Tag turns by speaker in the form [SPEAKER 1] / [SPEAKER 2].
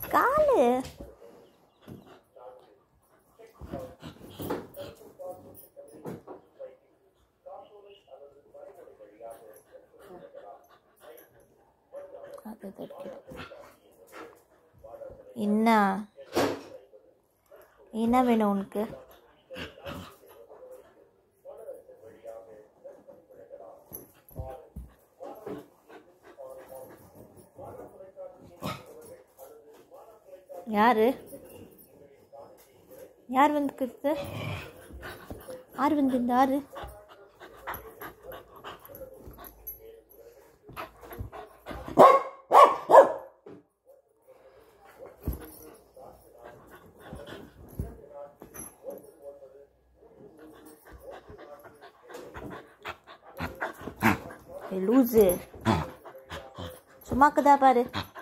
[SPEAKER 1] காலு அது தடுக்கிடும். என்ன என்ன வேணும் உனக்கு யாரு யார் வந்துக்கிறது யார் வந்திருந்தா யாரு ஏய், லூசு சும்மாக்குதா பாரு